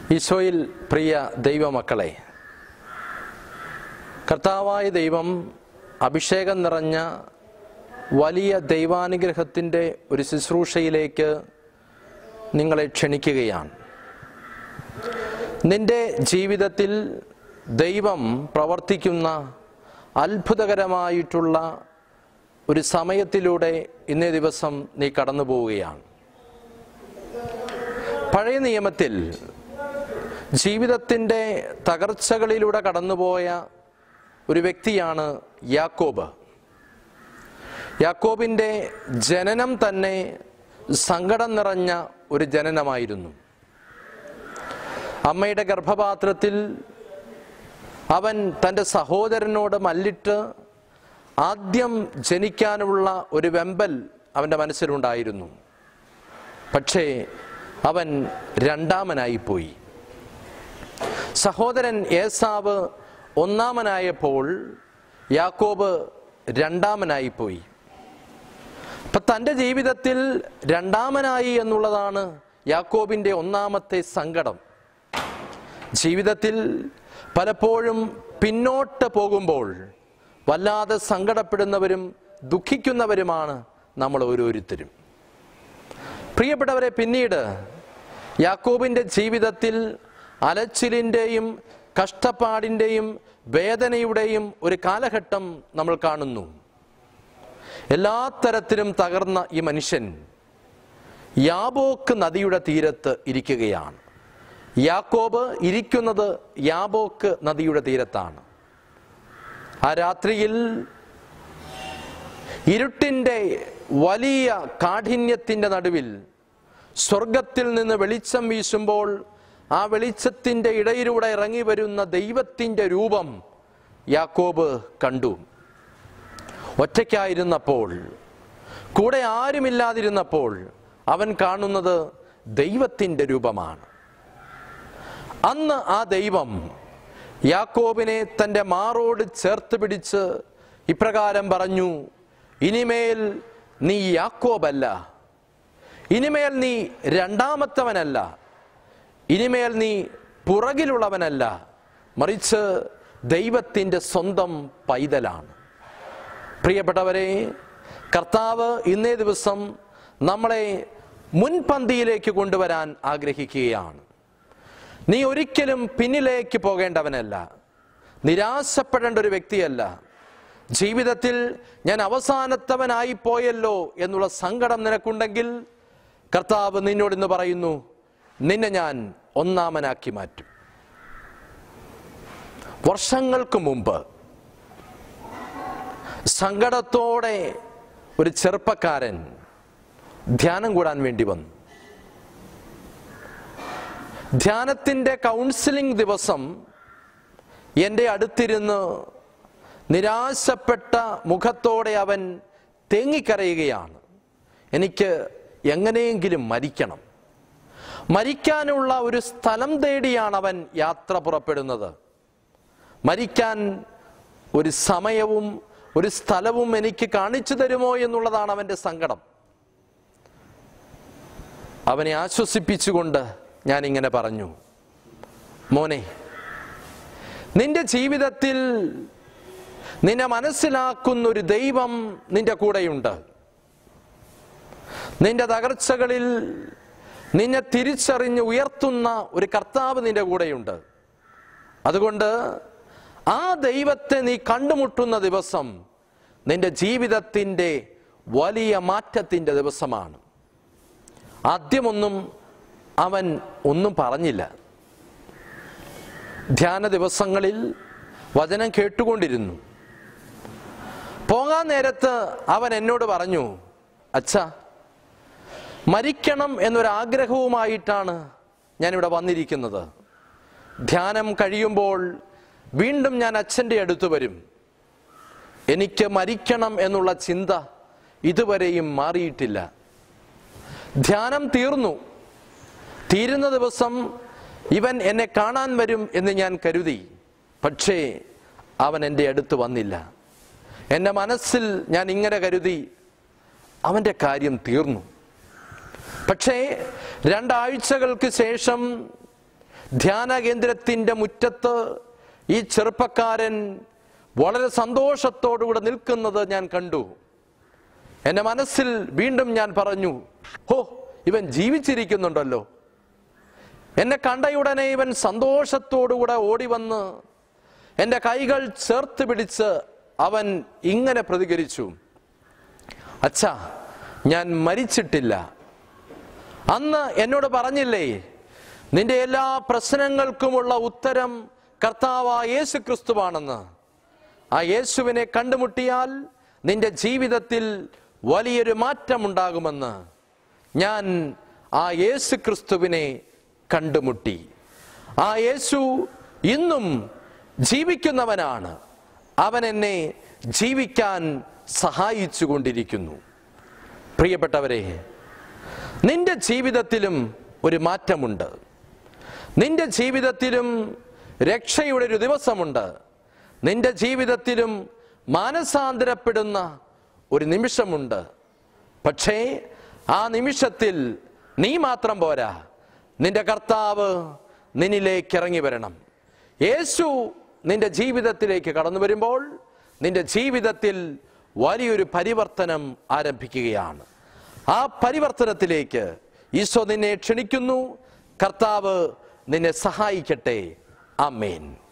ഈശോയിൽ പ്രിയ ദൈവമക്കളെ കർത്താവായ ദൈവം അഭിഷേകം നിറഞ്ഞ വലിയ ദൈവാനുഗ്രഹത്തിൻ്റെ ഒരു ശുശ്രൂഷയിലേക്ക് നിങ്ങളെ ക്ഷണിക്കുകയാണ് നിന്റെ ജീവിതത്തിൽ ദൈവം പ്രവർത്തിക്കുന്ന അത്ഭുതകരമായിട്ടുള്ള ഒരു സമയത്തിലൂടെ ഇന്നേ ദിവസം നീ കടന്നു പോവുകയാണ് പഴയ നിയമത്തിൽ ജീവിതത്തിൻ്റെ തകർച്ചകളിലൂടെ കടന്നുപോയ ഒരു വ്യക്തിയാണ് യാക്കോബ് യാക്കോബിൻ്റെ ജനനം തന്നെ സങ്കടം നിറഞ്ഞ ഒരു ജനനമായിരുന്നു അമ്മയുടെ ഗർഭപാത്രത്തിൽ അവൻ തൻ്റെ സഹോദരനോട് മല്ലിട്ട് ആദ്യം ജനിക്കാനുള്ള ഒരു വെമ്പൽ അവൻ്റെ മനസ്സിലുണ്ടായിരുന്നു പക്ഷേ അവൻ രണ്ടാമനായിപ്പോയി സഹോദരൻ ഏസാവ് ഒന്നാമനായപ്പോൾ യാക്കോബ് രണ്ടാമനായിപ്പോയി അപ്പൊ തൻ്റെ ജീവിതത്തിൽ രണ്ടാമനായി എന്നുള്ളതാണ് യാക്കോബിൻ്റെ ഒന്നാമത്തെ സങ്കടം ജീവിതത്തിൽ പലപ്പോഴും പിന്നോട്ട് പോകുമ്പോൾ വല്ലാതെ സങ്കടപ്പെടുന്നവരും ദുഃഖിക്കുന്നവരുമാണ് നമ്മൾ ഓരോരുത്തരും പ്രിയപ്പെട്ടവരെ പിന്നീട് യാക്കോബിൻ്റെ ജീവിതത്തിൽ അലച്ചിലിൻ്റെയും കഷ്ടപ്പാടിൻ്റെയും വേദനയുടെയും ഒരു കാലഘട്ടം നമ്മൾ കാണുന്നു എല്ലാ തരത്തിലും തകർന്ന ഈ മനുഷ്യൻ യാബോക്ക് നദിയുടെ തീരത്ത് ഇരിക്കുകയാണ് യാക്കോബ് ഇരിക്കുന്നത് യാബോക്ക് നദിയുടെ തീരത്താണ് ആ രാത്രിയിൽ ഇരുട്ടിൻ്റെ വലിയ കാഠിന്യത്തിൻ്റെ നടുവിൽ സ്വർഗത്തിൽ നിന്ന് വെളിച്ചം വീശുമ്പോൾ ആ വെളിച്ചത്തിൻ്റെ ഇടയിലൂടെ ഇറങ്ങി വരുന്ന ദൈവത്തിൻ്റെ രൂപം യാക്കോബ് കണ്ടു ഒറ്റയ്ക്കായിരുന്നപ്പോൾ കൂടെ ആരുമില്ലാതിരുന്നപ്പോൾ അവൻ കാണുന്നത് ദൈവത്തിൻ്റെ രൂപമാണ് അന്ന് ആ ദൈവം യാക്കോബിനെ തൻ്റെ മാറോട് ചേർത്ത് പിടിച്ച് ഇപ്രകാരം പറഞ്ഞു ഇനിമേൽ നീ യാക്കോബല്ല ഇനിമേൽ നീ രണ്ടാമത്തവനല്ല ഇനിമേൽ നീ പുറകിലുള്ളവനല്ല മറിച്ച് ദൈവത്തിൻ്റെ സ്വന്തം പൈതലാണ് പ്രിയപ്പെട്ടവരെ കർത്താവ് ഇന്നേ ദിവസം നമ്മളെ മുൻപന്തിയിലേക്ക് കൊണ്ടുവരാൻ ആഗ്രഹിക്കുകയാണ് നീ ഒരിക്കലും പിന്നിലേക്ക് പോകേണ്ടവനല്ല നിരാശപ്പെടേണ്ട ഒരു വ്യക്തിയല്ല ജീവിതത്തിൽ ഞാൻ അവസാനത്തവനായി പോയല്ലോ എന്നുള്ള സങ്കടം നിനക്കുണ്ടെങ്കിൽ കർത്താവ് നിന്നോട് ഇന്ന് പറയുന്നു നിന്നെ ഞാൻ ഒന്നാമനാക്കി മാറ്റും വർഷങ്ങൾക്ക് മുമ്പ് സങ്കടത്തോടെ ഒരു ചെറുപ്പക്കാരൻ ധ്യാനം കൂടാൻ വേണ്ടി വന്നു ധ്യാനത്തിൻ്റെ കൗൺസിലിംഗ് ദിവസം എൻ്റെ അടുത്തിരുന്ന് നിരാശപ്പെട്ട മുഖത്തോടെ അവൻ തേങ്ങിക്കരയുകയാണ് എനിക്ക് എങ്ങനെയെങ്കിലും മരിക്കണം മരിക്കാനുള്ള ഒരു സ്ഥലം തേടിയാണ് അവൻ യാത്ര പുറപ്പെടുന്നത് മരിക്കാൻ ഒരു സമയവും ഒരു സ്ഥലവും എനിക്ക് കാണിച്ചു തരുമോ എന്നുള്ളതാണ് അവൻ്റെ സങ്കടം അവനെ ആശ്വസിപ്പിച്ചുകൊണ്ട് ഞാൻ ഇങ്ങനെ പറഞ്ഞു മോനെ നിന്റെ ജീവിതത്തിൽ നിന്നെ മനസ്സിലാക്കുന്ന ഒരു ദൈവം നിന്റെ കൂടെയുണ്ട് നിന്റെ തകർച്ചകളിൽ നിന്നെ തിരിച്ചറിഞ്ഞ് ഉയർത്തുന്ന ഒരു കർത്താവ് നിന്റെ കൂടെയുണ്ട് അതുകൊണ്ട് ആ ദൈവത്തെ നീ കണ്ടുമുട്ടുന്ന ദിവസം നിന്റെ ജീവിതത്തിൻ്റെ വലിയ മാറ്റത്തിൻ്റെ ദിവസമാണ് ആദ്യമൊന്നും അവൻ ഒന്നും പറഞ്ഞില്ല ധ്യാന ദിവസങ്ങളിൽ വചനം കേട്ടുകൊണ്ടിരുന്നു പോകാൻ നേരത്ത് അവൻ എന്നോട് പറഞ്ഞു അച്ഛ മരിക്കണം എന്നൊരാഗ്രഹവുമായിട്ടാണ് ഞാനിവിടെ വന്നിരിക്കുന്നത് ധ്യാനം കഴിയുമ്പോൾ വീണ്ടും ഞാൻ അച്ഛൻ്റെ അടുത്ത് വരും എനിക്ക് മരിക്കണം എന്നുള്ള ചിന്ത ഇതുവരെയും മാറിയിട്ടില്ല ധ്യാനം തീർന്നു തീരുന്ന ദിവസം ഇവൻ എന്നെ കാണാൻ വരും എന്ന് ഞാൻ കരുതി പക്ഷേ അവൻ എൻ്റെ അടുത്ത് വന്നില്ല എൻ്റെ മനസ്സിൽ ഞാൻ ഇങ്ങനെ കരുതി അവൻ്റെ കാര്യം തീർന്നു പക്ഷേ രണ്ടാഴ്ചകൾക്ക് ശേഷം ധ്യാന കേന്ദ്രത്തിൻ്റെ മുറ്റത്ത് ഈ ചെറുപ്പക്കാരൻ വളരെ സന്തോഷത്തോടുകൂടെ നിൽക്കുന്നത് ഞാൻ കണ്ടു എൻ്റെ മനസ്സിൽ വീണ്ടും ഞാൻ പറഞ്ഞു ഹോ ഇവൻ ജീവിച്ചിരിക്കുന്നുണ്ടല്ലോ എന്നെ കണ്ടയുടനെ ഇവൻ സന്തോഷത്തോടുകൂടെ ഓടി വന്ന് എൻ്റെ കൈകൾ ചേർത്ത് പിടിച്ച് അവൻ ഇങ്ങനെ പ്രതികരിച്ചു അച്ഛാ ഞാൻ മരിച്ചിട്ടില്ല അന്ന് എന്നോട് പറഞ്ഞില്ലേ നിന്റെ എല്ലാ പ്രശ്നങ്ങൾക്കുമുള്ള ഉത്തരം കർത്താവായ യേശു ക്രിസ്തുവാണെന്ന് ആ യേശുവിനെ കണ്ടുമുട്ടിയാൽ നിന്റെ ജീവിതത്തിൽ വലിയൊരു മാറ്റമുണ്ടാകുമെന്ന് ഞാൻ ആ യേശു ക്രിസ്തുവിനെ കണ്ടുമുട്ടി ആ യേശു ഇന്നും ജീവിക്കുന്നവനാണ് അവൻ എന്നെ ജീവിക്കാൻ സഹായിച്ചു കൊണ്ടിരിക്കുന്നു പ്രിയപ്പെട്ടവരെ നിന്റെ ജീവിതത്തിലും ഒരു മാറ്റമുണ്ട് നിന്റെ ജീവിതത്തിലും രക്ഷയുടെ ഒരു ദിവസമുണ്ട് നിന്റെ ജീവിതത്തിലും മാനസാന്തരപ്പെടുന്ന ഒരു നിമിഷമുണ്ട് പക്ഷേ ആ നിമിഷത്തിൽ നീ മാത്രം പോരാ നിന്റെ കർത്താവ് നിന്നിലേക്ക് ഇറങ്ങി വരണം യേശു നിന്റെ ജീവിതത്തിലേക്ക് കടന്നു വരുമ്പോൾ നിന്റെ ജീവിതത്തിൽ വലിയൊരു പരിവർത്തനം ആരംഭിക്കുകയാണ് ആ പരിവർത്തനത്തിലേക്ക് ഈശോ നിന്നെ ക്ഷണിക്കുന്നു കർത്താവ് നിന്നെ സഹായിക്കട്ടെ അമ്മേൻ